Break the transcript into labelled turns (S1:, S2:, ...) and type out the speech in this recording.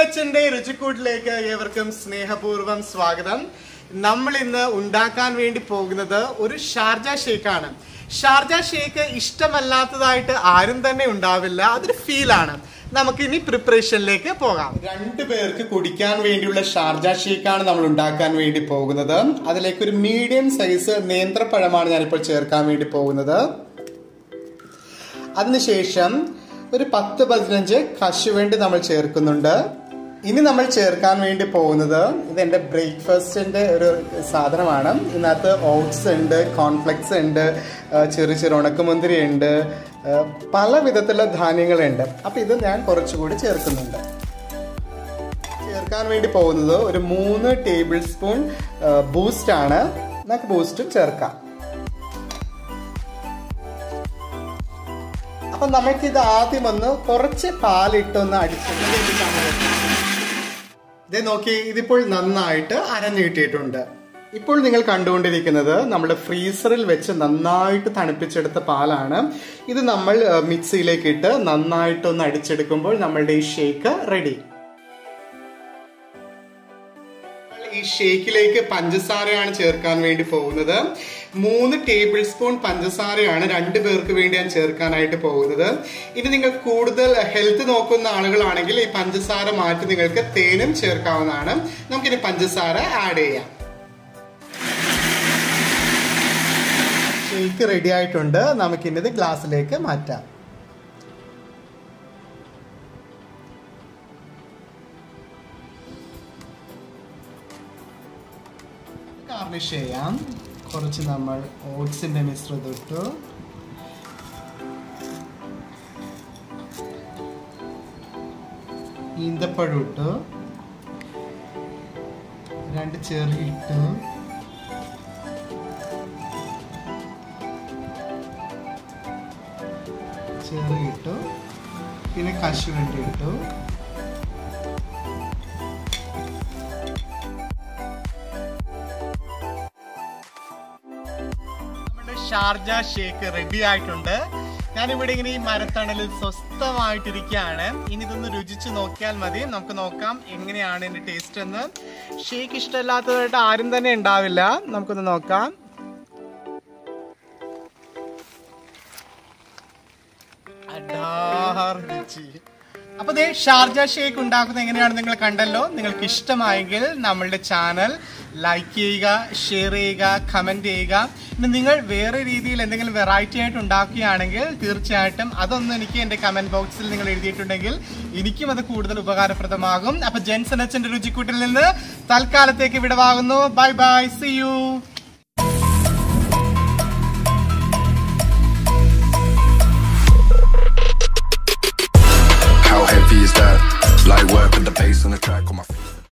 S1: അച്ഛന്റെ രുചിക്കൂട്ടിലേക്ക് ഏവർക്കും സ്നേഹപൂർവ്വം സ്വാഗതം നമ്മൾ ഇന്ന് ഉണ്ടാക്കാൻ വേണ്ടി പോകുന്നത് ഒരു ഷാർജ ഷേക്കാണ് ഷാർജ ഷേക്ക് ഇഷ്ടമല്ലാത്തതായിട്ട് ആരും തന്നെ ഉണ്ടാവില്ല അതൊരു ഫീലാണ് നമുക്ക് ഇനി പ്രിപ്പറേഷനിലേക്ക് പോകാം രണ്ടു പേർക്ക് കുടിക്കാൻ വേണ്ടിയുള്ള ഷാർജ ഷേക്കാണ് നമ്മൾ ഉണ്ടാക്കാൻ വേണ്ടി പോകുന്നത് അതിലേക്ക് ഒരു മീഡിയം സൈസ് നേന്ത്രപ്പഴമാണ് ഞാനിപ്പോൾ ചേർക്കാൻ വേണ്ടി പോകുന്നത് അതിനുശേഷം ഒരു പത്ത് പതിനഞ്ച് കശുവണ്ടി നമ്മൾ ചേർക്കുന്നുണ്ട് ഇനി നമ്മൾ ചേർക്കാൻ വേണ്ടി പോകുന്നത് ഇത് എൻ്റെ ബ്രേക്ക്ഫാസ്റ്റിൻ്റെ ഒരു സാധനമാണ് ഇതിനകത്ത് ഓട്സ് ഉണ്ട് കോൺഫ്ലെക്സ് ഉണ്ട് ആ, ചെറു ചെറു ഉണക്കമുന്തിരി ഉണ്ട് ആ, പല വിധത്തിലുള്ള ധാന്യങ്ങളുണ്ട് അപ്പം ഇത് ഞാൻ കുറച്ചുകൂടി ചേർക്കുന്നുണ്ട് ചേർക്കാൻ വേണ്ടി പോകുന്നത് ഒരു മൂന്ന് ടേബിൾ സ്പൂൺ ബൂസ്റ്റ് ആണ് നമുക്ക് ബൂസ്റ്റും ചേർക്കാം അപ്പൊ നമുക്ക് ഇത് ആദ്യം ഒന്ന് കുറച്ച് പാലിട്ടൊന്ന് അടിച്ചിട്ട് ഇത് നോക്കി ഇതിപ്പോൾ നന്നായിട്ട് അരഞ്ഞു കിട്ടിയിട്ടുണ്ട് ഇപ്പോൾ നിങ്ങൾ കണ്ടുകൊണ്ടിരിക്കുന്നത് നമ്മുടെ ഫ്രീസറിൽ വെച്ച് നന്നായിട്ട് തണുപ്പിച്ചെടുത്ത പാലാണ് ഇത് നമ്മൾ ഏഹ്, മിക്സിയിലേക്ക് ഇട്ട് നന്നായിട്ടൊന്ന് അടിച്ചെടുക്കുമ്പോൾ നമ്മളുടെ ഈ ഷേക്ക് റെഡി ഈ ഷേക്കിലേക്ക് പഞ്ചസാരയാണ് ചേർക്കാൻ വേണ്ടി പോകുന്നത് മൂന്ന് ടേബിൾ സ്പൂൺ പഞ്ചസാരയാണ് രണ്ട് പേർക്ക് വേണ്ടി ഞാൻ ചേർക്കാനായിട്ട് പോകുന്നത് ഇനി നിങ്ങൾ കൂടുതൽ ഹെൽത്ത് നോക്കുന്ന ആളുകളാണെങ്കിൽ ഈ പഞ്ചസാര മാറ്റി നിങ്ങൾക്ക് തേനും ചേർക്കാവുന്നതാണ് നമുക്കിനി പഞ്ചസാര ആഡ് ചെയ്യാം ഷേക്ക് റെഡി ആയിട്ടുണ്ട് നമുക്കിനി ഇത് ഗ്ലാസ്സിലേക്ക് മാറ്റാം ഗാർണിഷ് ചെയ്യാം കുറച്ച് നമ്മൾ ഓട്സിന്റെ മിശ്രിതം ഇട്ടു ഈന്തപ്പഴം ഇട്ടു രണ്ട് ചെറി ഇട്ടു ചെറി ഇട്ടു പിന്നെ കശുവണ്ടി ഇട്ടു നമ്മുടെ ഷാർജ ഷേക്ക് റെഡി ആയിട്ടുണ്ട് ഞാനിവിടെ ഇങ്ങനെ ഈ മരത്തണലിൽ സ്വസ്ഥമായിട്ടിരിക്കുകയാണ് ഇനി ഇതൊന്ന് രുചിച്ച് നോക്കിയാൽ മതി നമുക്ക് നോക്കാം എങ്ങനെയാണ് ഇതിന്റെ ടേസ്റ്റ് എന്ന് ഷേക്ക് ഇഷ്ടമല്ലാത്തതായിട്ട് ആരും തന്നെ ഉണ്ടാവില്ല നമുക്കൊന്ന് നോക്കാം അഡാർ രുചി അപ്പൊ ദേ ഷാർജ ഷേക്ക് ഉണ്ടാക്കുന്നത് എങ്ങനെയാണ് നിങ്ങൾ കണ്ടല്ലോ നിങ്ങൾക്ക് ഇഷ്ടമായെങ്കിൽ നമ്മളുടെ ചാനൽ ലൈക്ക് ചെയ്യുക ഷെയർ ചെയ്യുക കമന്റ് ചെയ്യുക ഇനി നിങ്ങൾ വേറെ രീതിയിൽ എന്തെങ്കിലും വെറൈറ്റി ആയിട്ട് ഉണ്ടാക്കുകയാണെങ്കിൽ തീർച്ചയായിട്ടും അതൊന്നും എനിക്ക് എന്റെ കമന്റ് ബോക്സിൽ നിങ്ങൾ എഴുതിയിട്ടുണ്ടെങ്കിൽ എനിക്കും അത് കൂടുതൽ ഉപകാരപ്രദമാകും അപ്പൊ ജെൻസൺ അച്ഛന്റെ രുചിക്കൂട്ടിൽ നിന്ന് തൽക്കാലത്തേക്ക് വിടവാകുന്നു ബൈ ബൈ സി യു